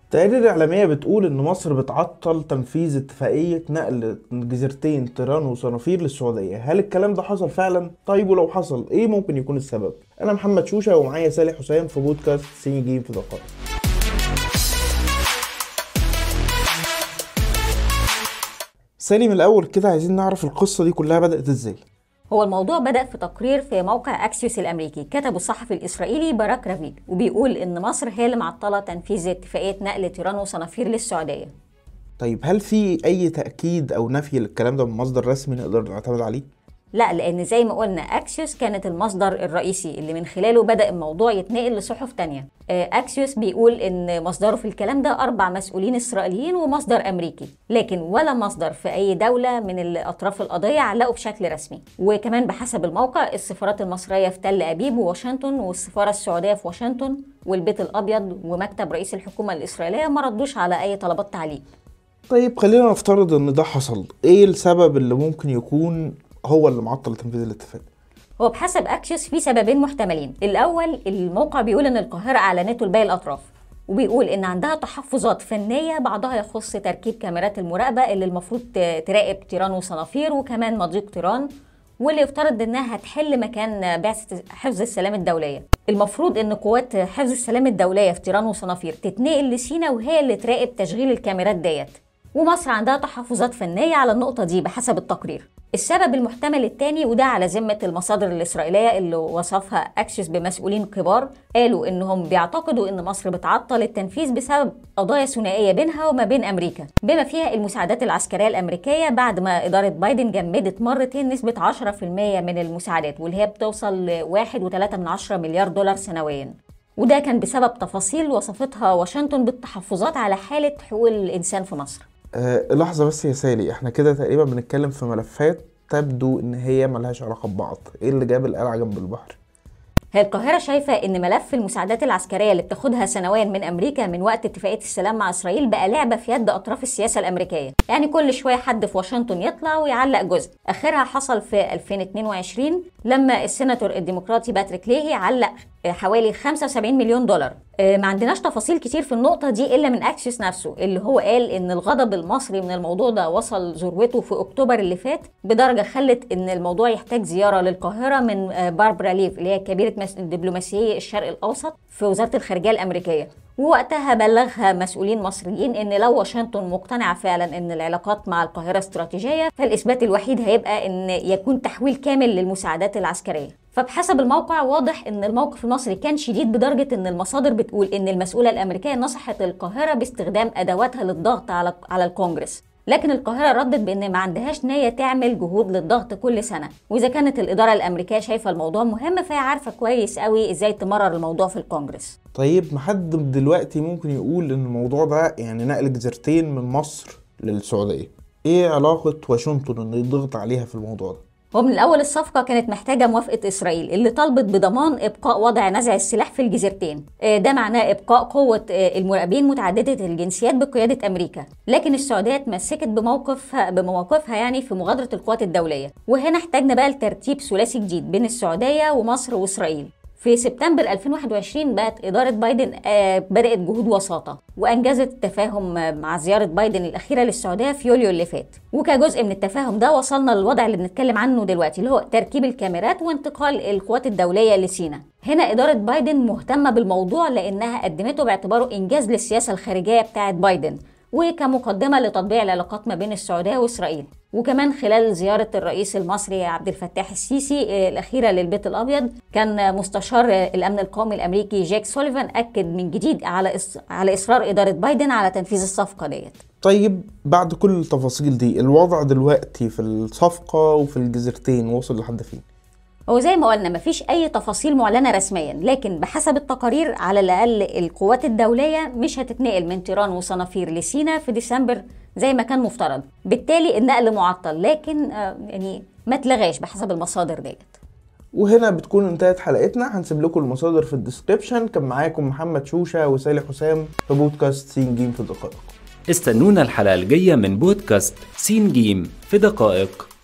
التقارير الإعلامية بتقول إن مصر بتعطل تنفيذ اتفاقية نقل جزيرتين طيران وصنافير للسعودية، هل الكلام ده حصل فعلا؟ طيب ولو حصل إيه ممكن يكون السبب؟ أنا محمد شوشة ومعايا صالح حسام في بودكاست سين جيم في دقائق. سالي من الأول كده عايزين نعرف القصة دي كلها بدأت إزاي؟ هو الموضوع بدأ في تقرير في موقع أكسيوس الأمريكي كتبه الصحفي الإسرائيلي باراك رافيد وبيقول إن مصر هي اللي معطلة تنفيذ اتفاقية نقل طيران وصنافير للسعودية طيب هل في أي تأكيد أو نفي للكلام ده من مصدر رسمي نقدر نعتمد عليه؟ لا لأن زي ما قلنا أكسيوس كانت المصدر الرئيسي اللي من خلاله بدأ الموضوع يتنقل لصحف تانية آه، أكسيوس بيقول إن مصدره في الكلام ده أربع مسؤولين إسرائيليين ومصدر أمريكي لكن ولا مصدر في أي دولة من أطراف القضية علقوا بشكل رسمي وكمان بحسب الموقع السفارات المصرية في تل أبيب وواشنطن والسفارة السعودية في واشنطن والبيت الأبيض ومكتب رئيس الحكومة الإسرائيلية ما ردوش على أي طلبات تعليق طيب خلينا نفترض إن ده حصل، إيه السبب اللي ممكن يكون هو اللي معطل تنفيذ الاتفاق؟ هو بحسب اكسيوس في سببين محتملين الاول الموقع بيقول ان القاهره اعلنته لباقي الاطراف وبيقول ان عندها تحفظات فنيه بعضها يخص تركيب كاميرات المراقبه اللي المفروض ت- تراقب طيران وصنافير وكمان مضيق طيران واللي يفترض انها هتحل مكان بعثه حفظ السلام الدوليه المفروض ان قوات حفظ السلام الدوليه في طيران وصنافير تتنقل لسينا وهي اللي تراقب تشغيل الكاميرات ديت ومصر عندها تحفظات فنية على النقطة دي بحسب التقرير السبب المحتمل الثاني وده على ذمة المصادر الإسرائيلية اللي وصفها أكسيوس بمسؤولين كبار قالوا إنهم بيعتقدوا إن مصر بتعطل التنفيذ بسبب قضايا ثنائية بينها وما بين أمريكا بما فيها المساعدات العسكرية الأمريكية بعد ما إدارة بايدن جمدت مرتين نسبة 10% من المساعدات واللي هي بتوصل ل 1.3 مليار دولار سنويا وده كان بسبب تفاصيل وصفتها واشنطن بالتحفظات على حالة حقوق الإنسان في مصر آه لحظة بس يا سالي احنا كده تقريبا بنتكلم في ملفات تبدو ان هي ملهاش علاقة ببعض ايه اللي جاب القلعة جنب البحر هي القاهرة شايفة إن ملف المساعدات العسكرية اللي بتاخدها سنويا من أمريكا من وقت اتفاقية السلام مع إسرائيل بقى لعبة في يد أطراف السياسة الأمريكية، يعني كل شوية حد في واشنطن يطلع ويعلق جزء، آخرها حصل في 2022 لما السيناتور الديمقراطي باتريك ليهي علق حوالي 75 مليون دولار آه، ما عندناش تفاصيل كتير في النقطة دي إلا من أكسيوس نفسه اللي هو قال إن الغضب المصري من الموضوع ده وصل ذروته في أكتوبر اللي فات بدرجة خلت إن الموضوع يحتاج زيارة للقاهرة من آه، باربرا ليف اللي هي كبيرة مس- دبلوماسية الشرق الأوسط في وزارة الخارجية الأمريكية ووقتها بلغها مسؤولين مصريين ان لو واشنطن مقتنعه فعلا ان العلاقات مع القاهره استراتيجيه فالاثبات الوحيد هيبقى ان يكون تحويل كامل للمساعدات العسكريه فبحسب الموقع واضح ان الموقف المصري كان شديد بدرجه ان المصادر بتقول ان المسؤوله الامريكيه نصحت القاهره باستخدام ادواتها للضغط على على الكونجرس لكن القاهرة ردت بأن ما عندهاش نية تعمل جهود للضغط كل سنة وإذا كانت الإدارة الأمريكية شايفة الموضوع مهم فهي عارفة كويس قوي إزاي تمرر الموضوع في الكونجرس طيب محد دلوقتي ممكن يقول ان الموضوع ده يعني نقل جزيرتين من مصر للسعودية ايه علاقة واشنطن ان يضغط عليها في الموضوع ده ومن الأول الصفقة كانت محتاجة موافقة إسرائيل اللي طلبت بضمان إبقاء وضع نزع السلاح في الجزيرتين آه، ده معناه إبقاء قوة آه، المراقبين متعددة الجنسيات بقيادة أمريكا لكن السعودية اتمسكت بموقفها بمواقفها يعني في مغادرة القوات الدولية وهنا احتاجنا بقى لترتيب ثلاثي جديد بين السعودية ومصر وإسرائيل في سبتمبر 2021 بقت إدارة بايدن آه، بدأت جهود وساطة وأنجزت التفاهم آه، مع زيارة بايدن الأخيرة للسعودية في يوليو اللي فات وكجزء من التفاهم ده وصلنا للوضع اللي بنتكلم عنه دلوقتي اللي هو تركيب الكاميرات وانتقال القوات الدولية لسينا هنا إدارة بايدن مهتمة بالموضوع لأنها قدمته باعتباره إنجاز للسياسة الخارجية بتاعة بايدن وكمقدمة لتطبيع العلاقات ما بين السعودية وإسرائيل وكمان خلال زيارة الرئيس المصري عبد الفتاح السيسي آه، الأخيرة للبيت الأبيض كان مستشار آه، الأمن القومي الأمريكي جاك سوليفان أكد من جديد على إص... على إصرار إدارة بايدن على تنفيذ الصفقة ديت طيب بعد كل التفاصيل دي الوضع دلوقتي في الصفقة وفي الجزيرتين وصل لحد فين هو زي ما قلنا مفيش أي تفاصيل معلنة رسميا لكن بحسب التقارير على الأقل القوات الدولية مش هتتنقل من طيران وصنافير لسينا في ديسمبر زي ما كان مفترض بالتالي النقل معطل لكن آه، يعني ما اتلغاش بحسب المصادر ديت وهنا بتكون انتهت حلقتنا هنسيب لكم المصادر في الديسكريبشن كان معاكم محمد شوشة وسالي حسام في بودكاست سين جيم في دقائق استنونا الحلقة الجاية من بودكاست سين جيم في دقائق